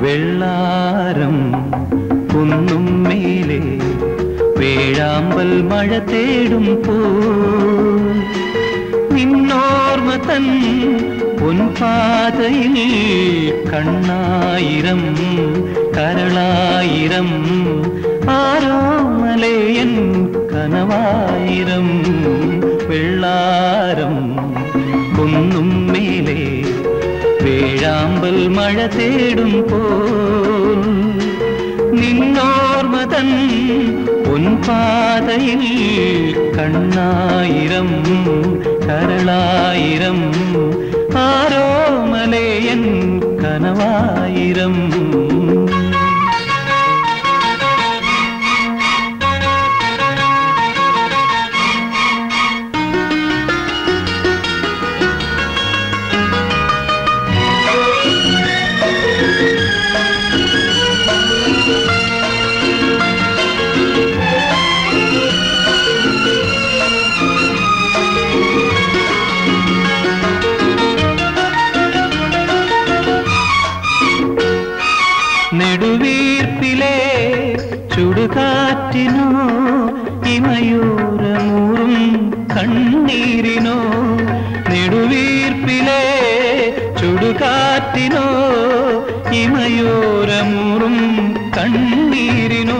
വെള്ളാരം കുന്നും മേലെ വേഴാമ്പൽ മഴ തേടും പോ നിന്നോർമ്മ തൻ പൊൻപാതയിൽ കണ്ണായിരം കരളായിരം ആരോ മലയൻ കനവായിരം വെള്ളാരം കുന്നും മേലെ വേഴാമ്പൽ മഴ തേടും പോൽ നിന്നോർമ്മ തൻ പൊൻപാതയിൽ കണ്ണായിരം കരളായിരം ആരോ മലയൻ കനവായിരം നെടുവീർപ്പിലെ ചുടുകാറ്റിനോ ഇമയൂരമൂറും കണ്ണീരിനോ നെടുവീർപ്പിലെ ചുടുകാറ്റിനോ ഇമയൂരമൂറും കണ്ണീരിനോ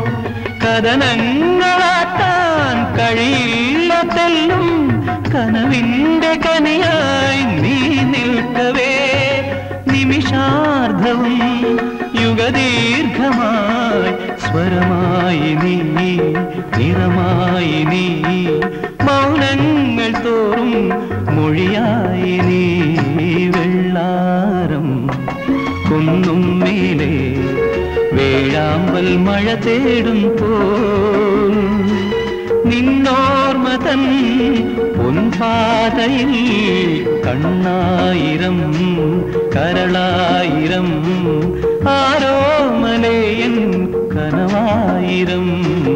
കഥനങ്ങളാക്കാൻ കഴിയില്ല തെല്ലും കനവിന്റെ കനിയായി നീ നിൽക്കവേ നിമിഷാർദ്ധവും യുഗദീർഘമായി സ്വരമായി നീ നിറമായി നീ മൗനങ്ങൾ തോറും മൊഴിയായി നീ വെള്ളാരം കുന്നും മേലെ വേഴാമ്പൽ മഴ തേടും പോൽ നിന്നോർമ്മ തൻ പൊൻപാതയിൽ കണ്ണായിരം കരളായിരം ആരോ മലയൻ കനവായിരം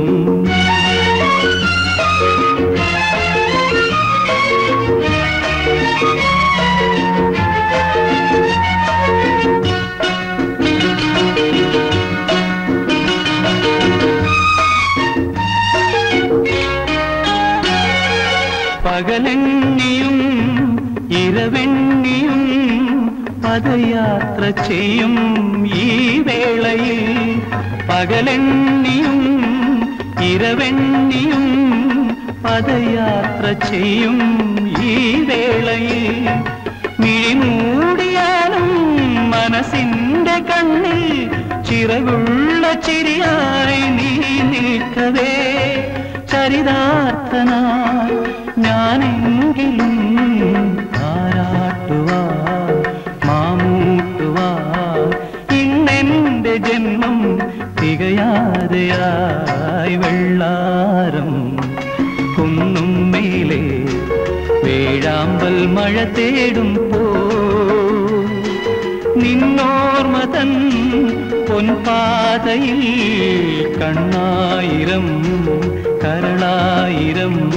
പകലെണ്ണിയും ഇരവെണ്ണിയും പദയാത്ര ചെയ്യും ഈ വേളയിൽ പകലെണ്ണിയും ഇരവെണ്ണിയും പദയാത്ര ചെയ്യും ഈ വേളയിൽ മിഴിമൂടിയാലും മനസ്സിന്റെ കണ്ണിൽ ചിറകുള്ള ചിരിയായി നീ നിൽക്കവേ ചരിതാർത്ഥനായി ഞാനെങ്കിലും ആരാട്ടുവാ മാമൂട്ടുവാ ഇന്നെന്റെ ജന്മം തികയാതെയായി വെള്ളാരം കുന്നും മേലെ വേഴാമ്പൽ മഴ തേടും പോ നിന്നോർമ്മ തൻ പൊൻപാതയിൽ കണ്ണായിരം കരളായിരം